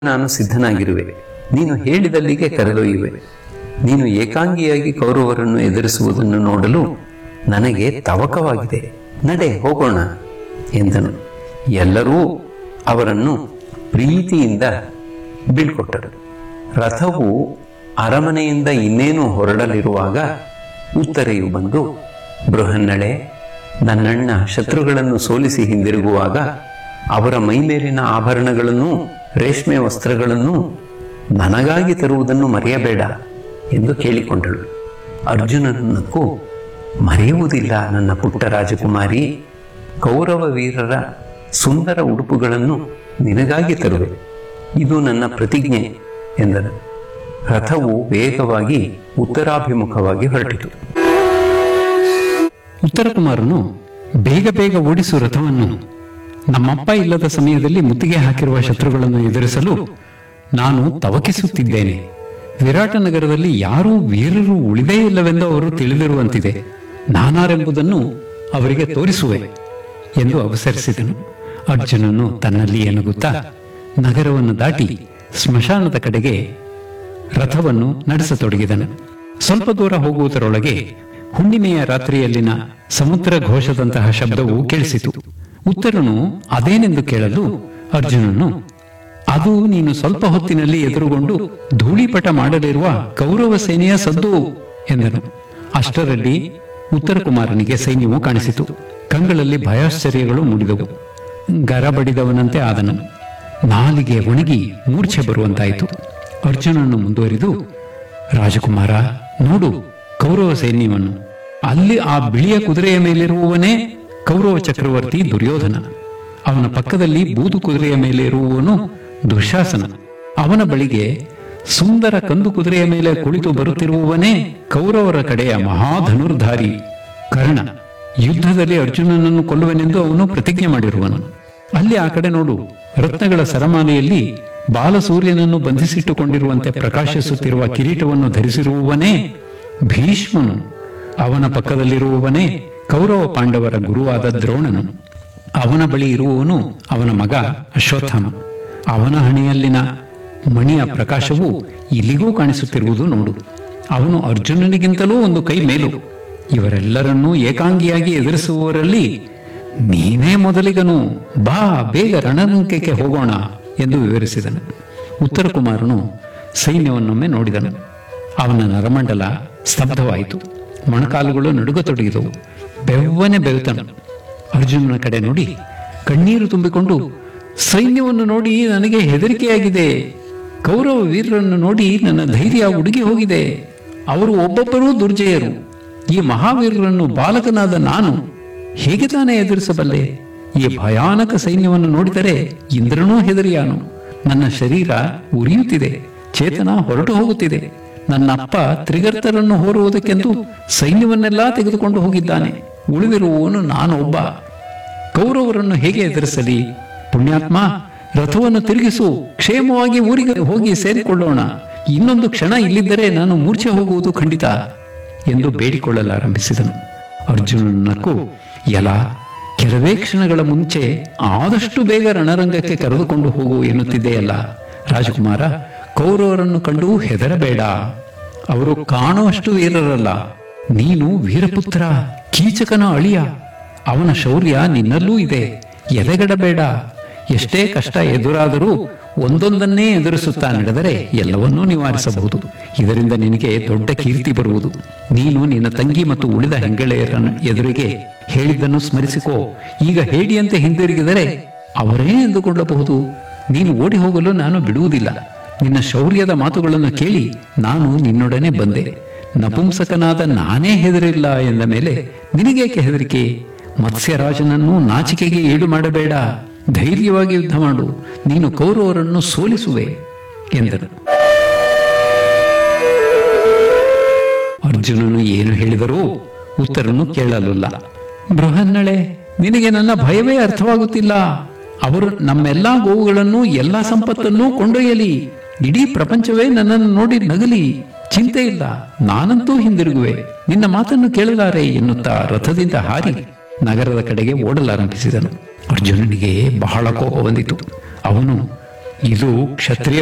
ನಾನು ಸಿದ್ಧನಾಗಿರುವೆ ನೀನು ಹೇಳಿದಲ್ಲಿಗೆ ಕರೆದೊಯ್ಯುವೆ ನೀನು ಏಕಾಂಗಿಯಾಗಿ ಕೌರವರನ್ನು ಎದುರಿಸುವುದನ್ನು ನೋಡಲು ನನಗೆ ತವಕವಾಗಿದೆ ನಡೆ ಹೋಗೋಣ ಎಂದನು ಎಲ್ಲರೂ ಅವರನ್ನು ಪ್ರೀತಿಯಿಂದ ಬೀಳ್ಕೊಟ್ಟರು ರಥವು ಅರಮನೆಯಿಂದ ಇನ್ನೇನು ಹೊರಡಲಿರುವಾಗ ಉತ್ತರೆಯು ಬಂದು ಬೃಹನ್ನಳೆ ನನ್ನಣ್ಣ ಶತ್ರುಗಳನ್ನು ಸೋಲಿಸಿ ಹಿಂದಿರುಗುವಾಗ ಅವರ ಮೈಮೇಲಿನ ಆಭರಣಗಳನ್ನು ರೇಷ್ಮೆ ವಸ್ತ್ರಗಳನ್ನು ನನಗಾಗಿ ತರುವುದನ್ನು ಮರೆಯಬೇಡ ಎಂದು ಕೇಳಿಕೊಂಡಳು ಅರ್ಜುನನಕ್ಕೂ ಮರೆಯುವುದಿಲ್ಲ ನನ್ನ ಪುಟ್ಟ ರಾಜಕುಮಾರಿ ಕೌರವ ವೀರರ ಸುಂದರ ಉಡುಪುಗಳನ್ನು ನಿನಗಾಗಿ ತರುವೆ ಇದು ನನ್ನ ಪ್ರತಿಜ್ಞೆ ಎಂದನು ರಥವು ವೇಗವಾಗಿ ಉತ್ತರಾಭಿಮುಖವಾಗಿ ಹೊರಟಿತು ಉತ್ತರ ಕುಮಾರನು ಬೇಗ ಬೇಗ ಓಡಿಸು ರಥವನ್ನು ನಮ್ಮಪ್ಪ ಇಲ್ಲದ ಸಮಯದಲ್ಲಿ ಮುತ್ತಿಗೆ ಹಾಕಿರುವ ಶತ್ರುಗಳನ್ನು ಎದುರಿಸಲು ನಾನು ತವಕಿಸುತ್ತಿದ್ದೇನೆ ವಿರಾಟ ನಗರದಲ್ಲಿ ಯಾರೂ ವೀರರು ಉಳಿದೇ ಇಲ್ಲವೆಂದು ಅವರು ತಿಳಿದಿರುವಂತಿದೆ ನಾನಾರೆಂಬುದನ್ನು ಅವರಿಗೆ ತೋರಿಸುವೆ ಎಂದು ಅವಸರಿಸಿದನು ಅರ್ಜುನನು ತನ್ನಲ್ಲಿ ಎನುಗುತ್ತಾ ನಗರವನ್ನು ದಾಟಿ ಸ್ಮಶಾನದ ಕಡೆಗೆ ರಥವನ್ನು ನಡೆಸತೊಡಗಿದನು ಸ್ವಲ್ಪ ದೂರ ಹೋಗುವುದರೊಳಗೆ ಹುಣ್ಣಿಮೆಯ ರಾತ್ರಿಯಲ್ಲಿನ ಸಮುದ್ರ ಘೋಷದಂತಹ ಶಬ್ದವು ಕೇಳಿಸಿತು ಉತ್ತರನು ಅದೇನೆಂದು ಕೇಳಲು ಅರ್ಜುನನು ಅದು ನೀನು ಸ್ವಲ್ಪ ಹೊತ್ತಿನಲ್ಲಿ ಎದುರುಗೊಂಡು ಧೂಳಿಪಟ ಮಾಡಲಿರುವ ಕೌರವ ಸೇನೆಯ ಸದ್ದು ಎಂದನು ಅಷ್ಟರಲ್ಲಿ ಉತ್ತರ ಕುಮಾರನಿಗೆ ಸೈನ್ಯವು ಕಾಣಿಸಿತು ಕಂಗಳಲ್ಲಿ ಭಯಾಶ್ಚರ್ಯಗಳು ಮೂಡಿದವು ಗರಬಡಿದವನಂತೆ ಆದನು ನಾಲಿಗೆ ಒಣಗಿ ಮೂರ್ಛೆ ಬರುವಂತಾಯಿತು ಅರ್ಜುನನು ಮುಂದುವರಿದು ರಾಜಕುಮಾರ ನೋಡು ಕೌರವ ಸೈನ್ಯವನ್ನು ಅಲ್ಲಿ ಆ ಬಿಳಿಯ ಕುದುರೆಯ ಮೇಲಿರುವವನೇ ಕೌರವ ಚಕ್ರವರ್ತಿ ದುರ್ಯೋಧನ ಅವನ ಪಕ್ಕದಲ್ಲಿ ಬೂದು ಕುದುರೆಯ ಮೇಲೆ ಇರುವವನು ದುಶಾಸನ ಅವನ ಬಳಿಗೆ ಸುಂದರ ಕಂದು ಕುದುರೆಯ ಮೇಲೆ ಕುಳಿತು ಬರುತ್ತಿರುವವನೇ ಕೌರವರ ಕಡೆಯ ಮಹಾಧನುರ್ಧಾರಿ ಕರ್ಣ ಯುದ್ಧದಲ್ಲಿ ಅರ್ಜುನನನ್ನು ಕೊಲ್ಲುವೆನೆಂದು ಅವನು ಪ್ರತಿಜ್ಞೆ ಮಾಡಿರುವನು ಅಲ್ಲಿ ಆ ಕಡೆ ನೋಡು ರತ್ನಗಳ ಸರಮಾಲೆಯಲ್ಲಿ ಬಾಲಸೂರ್ಯನನ್ನು ಬಂಧಿಸಿಟ್ಟುಕೊಂಡಿರುವಂತೆ ಪ್ರಕಾಶಿಸುತ್ತಿರುವ ಕಿರೀಟವನ್ನು ಧರಿಸಿರುವವನೇ ಭೀಷ್ಮನು ಅವನ ಪಕ್ಕದಲ್ಲಿರುವವನೇ ಕೌರವ ಪಾಂಡವರ ಗುರುವಾದ ದ್ರೋಣನು ಅವನ ಬಳಿ ಇರುವವನು ಅವನ ಮಗ ಅಶ್ವತ್ಥಾಮ ಅವನ ಹಣೆಯಲ್ಲಿನ ಮಣಿಯ ಪ್ರಕಾಶವು ಇಲ್ಲಿಗೂ ಕಾಣಿಸುತ್ತಿರುವುದು ನೋಡು ಅವನು ಅರ್ಜುನನಿಗಿಂತಲೂ ಒಂದು ಕೈ ಮೇಲು ಇವರೆಲ್ಲರನ್ನೂ ಏಕಾಂಗಿಯಾಗಿ ಎದುರಿಸುವವರಲ್ಲಿ ನೀನೇ ಮೊದಲಿಗನು ಬಾ ಬೇಗ ರಣರಂಗಕ್ಕೆ ಹೋಗೋಣ ಎಂದು ವಿವರಿಸಿದನು ಉತ್ತರ ಕುಮಾರನು ಸೈನ್ಯವನ್ನೊಮ್ಮೆ ನೋಡಿದನು ಅವನ ನರಮಂಡಲ ಸ್ತಬ್ಧವಾಯಿತು ಮೊಣಕಾಲುಗಳು ನಡುಗತೊಡಗಿದವು ಬೆವ್ವನೆ ಬೆವೆತನು ಅರ್ಜುನನ ಕಡೆ ನೋಡಿ ಕಣ್ಣೀರು ತುಂಬಿಕೊಂಡು ಸೈನ್ಯವನ್ನು ನೋಡಿ ನನಗೆ ಹೆದರಿಕೆಯಾಗಿದೆ ಕೌರವ ವೀರರನ್ನು ನೋಡಿ ನನ್ನ ಧೈರ್ಯ ಉಡುಗಿ ಹೋಗಿದೆ ಅವರು ಒಬ್ಬೊಬ್ಬರೂ ದುರ್ಜಯರು ಈ ಮಹಾವೀರರನ್ನು ಬಾಲಕನಾದ ನಾನು ಹೇಗೆ ತಾನೇ ಎದುರಿಸಬಲ್ಲೆ ಈ ಭಯಾನಕ ಸೈನ್ಯವನ್ನು ನೋಡಿದರೆ ಇಂದ್ರನೂ ಹೆದರಿಯಾನು ನನ್ನ ಶರೀರ ಉರಿಯುತ್ತಿದೆ ಚೇತನ ಹೊರಟು ಹೋಗುತ್ತಿದೆ ನನ್ನ ಅಪ್ಪ ತ್ರಿಗರ್ತರನ್ನು ಹೋರುವುದಕ್ಕೆಂದು ಸೈನ್ಯವನ್ನೆಲ್ಲ ತೆಗೆದುಕೊಂಡು ಹೋಗಿದ್ದಾನೆ ಉಳಿದಿರುವವನು ನಾನೊಬ್ಬ ಕೌರವರನ್ನು ಹೇಗೆ ಎದುರಿಸಲಿ ಪುಣ್ಯಾತ್ಮ ರಥವನ್ನು ತಿರುಗಿಸು ಕ್ಷೇಮವಾಗಿ ಊರಿಗೆ ಹೋಗಿ ಸೇರಿಕೊಳ್ಳೋಣ ಇನ್ನೊಂದು ಕ್ಷಣ ಇಲ್ಲಿದ್ದರೆ ನಾನು ಮೂರ್ಛೆ ಹೋಗುವುದು ಖಂಡಿತ ಎಂದು ಬೇಡಿಕೊಳ್ಳಲಾರಂಭಿಸಿದನು ಅರ್ಜುನನಕ್ಕೂ ಎಲ ಕೆಲವೇ ಕ್ಷಣಗಳ ಮುಂಚೆ ಆದಷ್ಟು ಬೇಗ ರಣರಂಗಕ್ಕೆ ಕರೆದುಕೊಂಡು ಹೋಗು ಎನ್ನುತ್ತಿದ್ದೆಯಲ್ಲ ರಾಜಕುಮಾರ ಕೌರವರನ್ನು ಕಂಡು ಹೆದರಬೇಡ ಅವರು ಕಾಣುವಷ್ಟು ವೀರರಲ್ಲ ನೀನು ವೀರಪುತ್ರ ಕೀಚಕನ ಅಳಿಯ ಅವನ ಶೌರ್ಯ ನಿನ್ನಲ್ಲೂ ಇದೆ ಎದೆಗಡಬೇಡ ಎಷ್ಟೇ ಕಷ್ಟ ಎದುರಾದರೂ ಒಂದೊಂದನ್ನೇ ಎದುರಿಸುತ್ತಾ ನಡೆದರೆ ಎಲ್ಲವನ್ನೂ ನಿವಾರಿಸಬಹುದು ಇದರಿಂದ ನಿನಗೆ ದೊಡ್ಡ ಕೀರ್ತಿ ಬರುವುದು ನೀನು ನಿನ್ನ ತಂಗಿ ಮತ್ತು ಉಳಿದ ಹೆಂಗಳೆಯರ ಎದುರಿಗೆ ಹೇಳಿದ್ದನ್ನು ಸ್ಮರಿಸಿಕೋ ಈಗ ಹೇಡಿಯಂತೆ ಹಿಂದಿರುಗಿದರೆ ಅವರೇ ಎಂದುಕೊಳ್ಳಬಹುದು ನೀನು ಓಡಿ ಹೋಗಲು ನಾನು ಬಿಡುವುದಿಲ್ಲ ನಿನ್ನ ಶೌರ್ಯದ ಮಾತುಗಳನ್ನು ಕೇಳಿ ನಾನು ನಿನ್ನೊಡನೆ ಬಂದೆ ನಪುಂಸಕನಾದ ನಾನೇ ಹೆದರಿಲ್ಲ ಎಂದ ಮೇಲೆ ನಿನಗೇಕೆ ಹೆದರಿಕೆ ಮತ್ಸ್ಯರಾಜನನ್ನು ನಾಚಿಕೆಗೆ ಈಡು ಮಾಡಬೇಡ ಧೈರ್ಯವಾಗಿ ಯುದ್ಧ ಮಾಡು ನೀನು ಕೌರವರನ್ನು ಸೋಲಿಸುವೆ ಎಂದನು ಅರ್ಜುನನು ಏನು ಹೇಳಿದರೂ ಉತ್ತರನು ಕೇಳಲಿಲ್ಲ ಬೃಹನ್ನಳೆ ನಿನಗೆ ನನ್ನ ಭಯವೇ ಅರ್ಥವಾಗುತ್ತಿಲ್ಲ ಅವರು ನಮ್ಮೆಲ್ಲಾ ಗೋವುಗಳನ್ನು ಎಲ್ಲಾ ಸಂಪತ್ತನ್ನೂ ಕೊಂಡೊಯ್ಯಲಿ ಇಡೀ ಪ್ರಪಂಚವೇ ನನ್ನನ್ನು ನೋಡಿ ನಗಲಿ ಚಿಂತೆ ಇಲ್ಲ ನಾನಂತೂ ಹಿಂದಿರುಗುವೆ ನಿನ್ನ ಮಾತನ್ನು ಕೇಳಲಾರೆ ಎನ್ನುತ್ತಾ ರಥದಿಂದ ಹಾರಿ ನಗರದ ಕಡೆಗೆ ಓಡಲಾರಂಭಿಸಿದನು ಅರ್ಜುನನಿಗೆ ಬಹಳ ಕೋಪ ಬಂದಿತು ಅವನು ಇದು ಕ್ಷತ್ರಿಯ